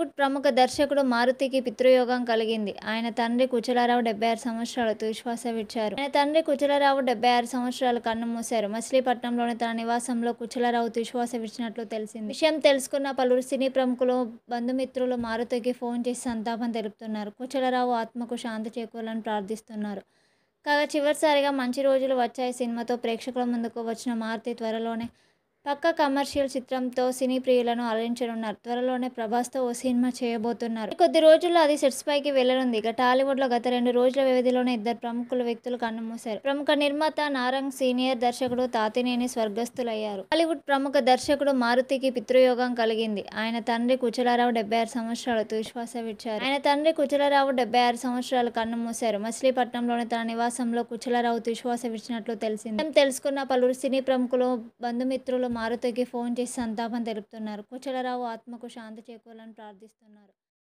టాలీవుడ్ ప్రముఖ దర్శకుడు మారుతికి పితృయోగం కలిగింది ఆయన తండ్రి కుచలరావు డెబ్బై ఆరు సంవత్సరాలు తుదిశ్వాస విడిచారు ఆయన తండ్రి కుచలరావు డెబ్బై ఆరు సంవత్సరాలు కన్నుమూశారు మచిలీపట్నంలోని తన నివాసంలో కుచలరావు తుదిశ్వాస విడిచినట్లు తెలిసింది విషయం తెలుసుకున్న పలువురు సినీ ప్రముఖులు బంధుమిత్రులు మారుతికి ఫోన్ చేసి సంతాపం తెలుపుతున్నారు కుచలరావు ఆత్మకు శాంతి చేకూరాలని ప్రార్థిస్తున్నారు కాగా చివరిసారిగా మంచి రోజులు వచ్చాయి సినిమాతో ప్రేక్షకుల ముందుకు వచ్చిన మారుతి త్వరలోనే పక్క కమర్షియల్ చిత్రంతో సినీ ప్రియులను అలరించనున్నారు త్వరలోనే ప్రభాస్తో ఓ సినిమా చేయబోతున్నారు కొద్ది రోజుల్లో అది సెట్స్ పైకి వెళ్లనుంది ఇక టాలీవుడ్లో గత రెండు రోజుల వ్యవధిలోనే ఇద్దరు ప్రముఖుల వ్యక్తులు కన్నుమూశారు ప్రముఖ నిర్మాత నారంగ్ సీనియర్ దర్శకుడు తాతినేని స్వర్గస్థులయ్యారు టాలీవుడ్ ప్రముఖ దర్శకుడు మారుతికి పితృయోగం కలిగింది ఆయన తండ్రి కుచలరావు డెబ్బై ఆరు సంవత్సరాలు తుదిశ్వాస విడిచారు ఆయన తండ్రి కుచలరావు డెబ్బై ఆరు సంవత్సరాలు కన్నుమూశారు మచిలీపట్నంలోని తన నివాసంలో కుచలరావు తుదిశ్వాస విడిచినట్లు తెలిసింది విషయం తెలుసుకున్న పలువురు సినీ ప్రముఖులు బంధుమిత్రులు మారుతికి ఫోన్ చేసి సంతాపం తెలుపుతున్నారు కుచలరావు ఆత్మకు శాంతి చేకూరాలని ప్రార్థిస్తున్నారు